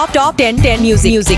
Top, top 10 10 music. music.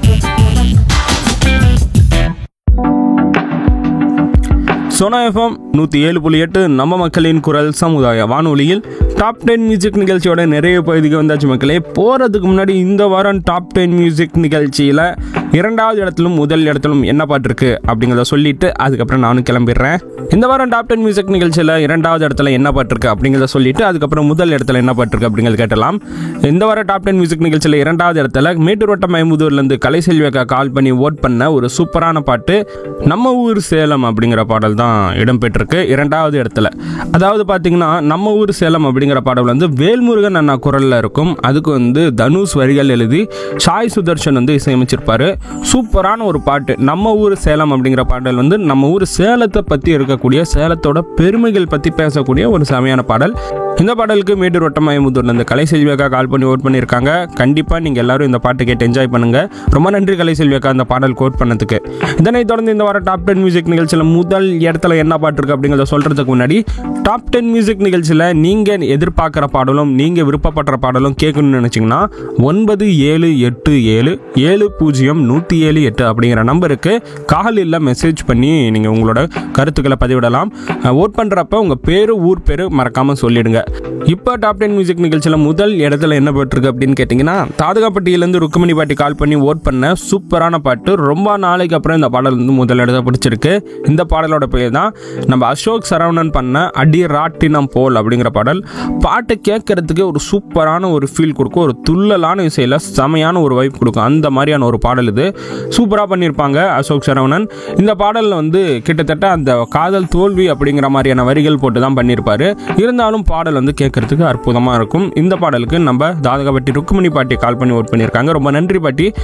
Sona F M நூற்றி ஏழு புள்ளி எட்டு நம்ம மக்களின் குரல் சமுதாய வானொலியில் டாப் டென் மியூசிக் நிகழ்ச்சியோட நிறைய பகுதிக்கு வந்தாச்சு மக்களே போகிறதுக்கு முன்னாடி இந்த வாரம் டாப் டென் மியூசிக் நிகழ்ச்சியில் இரண்டாவது இடத்திலும் முதல் இடத்திலும் என்ன பாட்டு இருக்கு அப்படிங்கிறத சொல்லிட்டு அதுக்கப்புறம் நானும் கிளம்பிடுறேன் இந்த வாரம் டாப் டென் மியூசிக் நிகழ்ச்சியில் இரண்டாவது இடத்துல என்ன பாட்டு இருக்கு அப்படிங்கிறத சொல்லிட்டு அதுக்கப்புறம் முதல் இடத்துல என்ன பாட்டு இருக்கு அப்படிங்கிறத கேட்டலாம் இந்த வாரம் டாப் டென் மியூசிக் நிகழ்ச்சியில் இரண்டாவது இடத்துல மேட்டூர் வட்டம் மைமுதூர்லேருந்து கலைசெல்வியக்கா கால் பண்ணி ஓட் பண்ண ஒரு சூப்பரான பாட்டு நம்ம ஊர் சேலம் அப்படிங்கிற பாடல் தான் இடம்பெற்றிருக்கு இரண்டாவது இடத்துல அதாவது பார்த்தீங்கன்னா நம்ம ஊர் சேலம் அப்படிங்கிற பாடல் வந்து வேல்முருகன் அண்ணா குரலில் இருக்கும் அதுக்கு வந்து தனுஷ் வரிகள் எழுதி சாய் சுதர்ஷன் வந்து இசையமைச்சிருப்பாரு சூப்பரான ஒரு பாட்டு நம்ம ஊர் சேலம் அப்படிங்கிற பாடல் வந்து நம்ம ஊர் சேலத்தை பற்றி இருக்கக்கூடிய சேலத்தோட பெருமைகள் பற்றி பேசக்கூடிய ஒரு செமையான பாடல் இந்த பாடலுக்கு மேட்டூர் வட்டம் மயமுத்தூர்லேருந்து கலை செல்வியக்கா கால் பண்ணி ஓட் பண்ணியிருக்காங்க கண்டிப்பாக நீங்கள் எல்லாரும் இந்த பாட்டு கேட்டு என்ஜாய் பண்ணுங்கள் ரொம்ப நன்றி கலை செல்வியக்கா இந்த பாடல் கோட் பண்ணதுக்கு இதனைத் தொடர்ந்து இந்த வாரம் டாப் டென் மியூசிக் நிகழ்ச்சியில் முதல் இடத்துல என்ன பாட்டு இருக்கு அப்படிங்கிறத சொல்கிறதுக்கு முன்னாடி டாப் டென் மியூசிக் நிகழ்ச்சியில் நீங்கள் எதிர்பார்க்குற பாடலும் நீங்கள் விருப்பப்படுற பாடலும் கேட்கணும்னு நினச்சிங்கன்னா ஒன்பது ஏழு எட்டு ஏழு ஏழு பூஜ்ஜியம் நூற்றி ஏழு எட்டு அப்படிங்கிற நம்பருக்கு காலில் மெசேஜ் பண்ணி நீங்கள் உங்களோட கருத்துக்களை பதிவிடலாம் ஓட் பண்ணுறப்ப உங்கள் பேர் ஊர் பேர் மறக்காமல் சொல்லிடுங்க இப்போ டாப் டென் மியூசிக் நிகழ்ச்சியில் முதல் இடத்துல என்ன போட்டிருக்கு அப்படின்னு கேட்டிங்கன்னா தாதகாப்பட்டியிலேருந்து ருக்குமணி பாட்டி கால் பண்ணி ஓட் பண்ண சூப்பரான பாட்டு ரொம்ப நாளைக்கு அப்புறம் இந்த பாடல் வந்து முதல் இடத்த பிடிச்சிருக்கு இந்த பாடலோட பேர் தான் நம்ம அசோக் சரவணன் பண்ண அடி ராட்டினம் போல் அப்படிங்கிற பாடல் பாட்டு கேட்கறதுக்கு ஒரு சூப்பரான ஒரு ஃபீல் கொடுக்கும் ஒரு துள்ளலான இசையில் செமையான ஒரு வைப் கொடுக்கும் அந்த மாதிரியான ஒரு பாடல் இது சூப்பராக பண்ணியிருப்பாங்க அசோக் சரவணன் இந்த பாடலில் வந்து கிட்டத்தட்ட அந்த காதல் தோல்வி அப்படிங்கிற மாதிரியான வரிகள் போட்டு தான் பண்ணியிருப்பாரு இருந்தாலும் பாடல் வந்து கேட்கறதுக்கு அற்புதமாக இருக்கும் இந்த பாடலுக்கு நம்ம தாதகப்பட்டி ருக்குமணி பாட்டி கால் பண்ணி ஓட் பண்ணியிருக்காங்க ரொம்ப நன்றி பாட்டி